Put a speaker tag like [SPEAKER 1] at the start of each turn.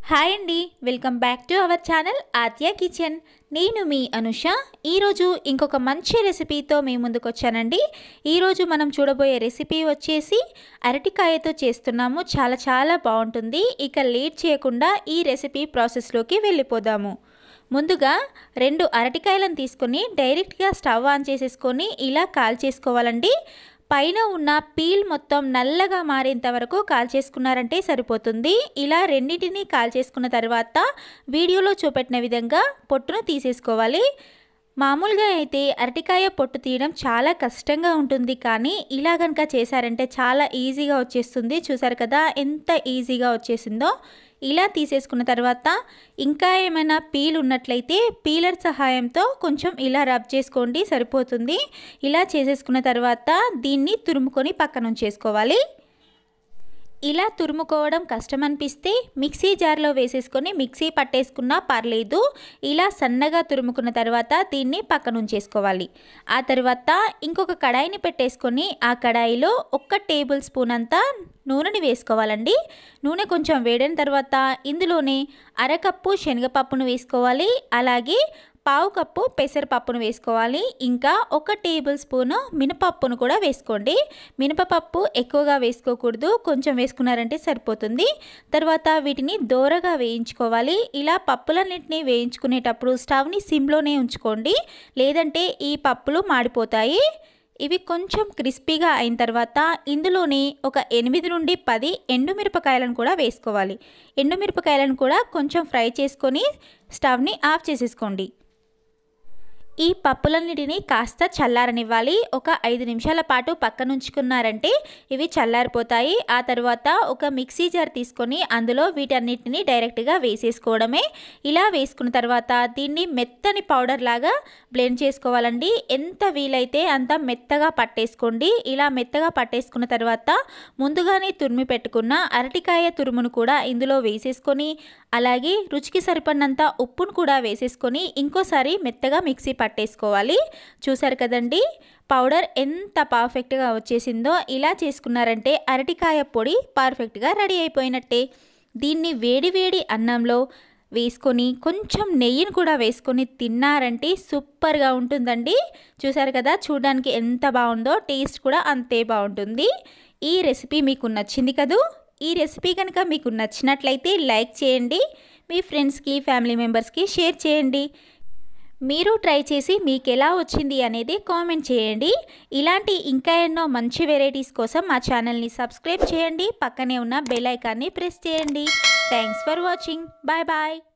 [SPEAKER 1] hi అండి welcome back to our channel Athya kitchen నేను మీ అనుష ఈరోజు ఇంకొక మంచి రెసిపీతో మీ ముందుకు వచ్చానండి ఈరోజు మనం చూడబోయే రెసిపీ వచ్చేసి అరటికాయతో చేస్తున్నాము చాలా చాలా బాగుంటుంది ఇక లేట్ చేయకుండా ఈ రెసిపీ ప్రాసెస్లోకి వెళ్ళిపోదాము ముందుగా రెండు అరటికాయలను తీసుకొని డైరెక్ట్గా స్టవ్ ఆన్ చేసేసుకొని ఇలా కాల్ చేసుకోవాలండి పైన ఉన్న పీల్ మొత్తం నల్లగా మారేంత వరకు కాల్ చేసుకున్నారంటే సరిపోతుంది ఇలా రెండింటిని కాల్ చేసుకున్న తర్వాత వీడియోలో చూపెట్టిన విధంగా పొట్టును తీసేసుకోవాలి మామూలుగా అయితే అరటికాయ పొట్టు తీయడం చాలా కష్టంగా ఉంటుంది కానీ ఇలా కనుక చేశారంటే చాలా ఈజీగా వచ్చేస్తుంది చూసారు కదా ఎంత ఈజీగా వచ్చేసిందో ఇలా తీసేసుకున్న తర్వాత ఇంకా ఏమైనా పీల్ ఉన్నట్లయితే పీలర్ సహాయంతో కొంచెం ఇలా రబ్ చేసుకోండి సరిపోతుంది ఇలా చేసేసుకున్న తర్వాత దీన్ని తురుముకొని పక్కన ఉంచేసుకోవాలి ఇలా తురుముకోవడం కష్టం అనిపిస్తే మిక్సీ జార్లో వేసేసుకొని మిక్సీ పట్టేసుకున్నా పర్లేదు ఇలా సన్నగా తురుముకున్న తర్వాత దీన్ని పక్కన ఉంచేసుకోవాలి ఆ తర్వాత ఇంకొక కడాయిని పెట్టేసుకొని ఆ కడాయిలో ఒక్క టేబుల్ స్పూన్ అంతా నూనెని వేసుకోవాలండి నూనె కొంచెం వేడిన తర్వాత ఇందులోనే అరకప్పు శనగపప్పును వేసుకోవాలి అలాగే పావు కప్పు పెసరపప్పును వేసుకోవాలి ఇంకా ఒక టేబుల్ స్పూను మినపప్పును కూడా వేసుకోండి మినపప్పు ఎక్కువగా వేసుకోకూడదు కొంచెం వేసుకున్నారంటే సరిపోతుంది తర్వాత వీటిని దోరగా వేయించుకోవాలి ఇలా పప్పులన్నింటినీ వేయించుకునేటప్పుడు స్టవ్ని సిమ్లోనే ఉంచుకోండి లేదంటే ఈ పప్పులు మాడిపోతాయి ఇవి కొంచెం క్రిస్పీగా అయిన తర్వాత ఇందులోనే ఒక ఎనిమిది నుండి పది ఎండుమిరపకాయలను కూడా వేసుకోవాలి ఎండుమిరపకాయలను కూడా కొంచెం ఫ్రై చేసుకొని స్టవ్ని ఆఫ్ చేసేసుకోండి ఈ పప్పులన్నిటిని కాస్త చల్లారనివ్వాలి ఒక ఐదు నిమిషాల పాటు పక్కనుంచుకున్నారంటే ఇవి చల్లారిపోతాయి ఆ తర్వాత ఒక మిక్సీ జార్ తీసుకొని అందులో వీటన్నిటిని డైరెక్ట్గా వేసేసుకోవడమే ఇలా వేసుకున్న తర్వాత దీన్ని మెత్తని పౌడర్ లాగా బ్లెండ్ చేసుకోవాలండి ఎంత వీలైతే అంత మెత్తగా పట్టేసుకోండి ఇలా మెత్తగా పట్టేసుకున్న తర్వాత ముందుగానే తురిమి పెట్టుకున్న అరటికాయ తురుమును కూడా ఇందులో వేసేసుకొని అలాగే రుచికి సరిపడినంత ఉప్పును కూడా వేసేసుకొని ఇంకోసారి మెత్తగా మిక్సీ పట్టేసుకోవాలి చూసారు కదండి పౌడర్ ఎంత పర్ఫెక్ట్గా వచ్చేసిందో ఇలా చేసుకున్నారంటే అరటికాయ పొడి పర్ఫెక్ట్గా రెడీ అయిపోయినట్టే దీన్ని వేడి వేడి అన్నంలో వేసుకొని కొంచెం నెయ్యిని కూడా వేసుకొని తిన్నారంటే సూపర్గా ఉంటుందండి చూసారు కదా చూడడానికి ఎంత బాగుందో టేస్ట్ కూడా అంతే బాగుంటుంది ఈ రెసిపీ మీకు నచ్చింది కదూ ఈ రెసిపీ కనుక మీకు నచ్చినట్లయితే లైక్ చేయండి మీ ఫ్రెండ్స్కి ఫ్యామిలీ మెంబర్స్కి షేర్ చేయండి మీరు ట్రై చేసి మీకు ఎలా వచ్చింది అనేది కామెంట్ చేయండి ఇలాంటి ఇంకా ఎన్నో మంచి వెరైటీస్ కోసం మా ఛానల్ని సబ్స్క్రైబ్ చేయండి పక్కనే ఉన్న బెల్ ఐకాన్ని ప్రెస్ చేయండి thanks for watching bye bye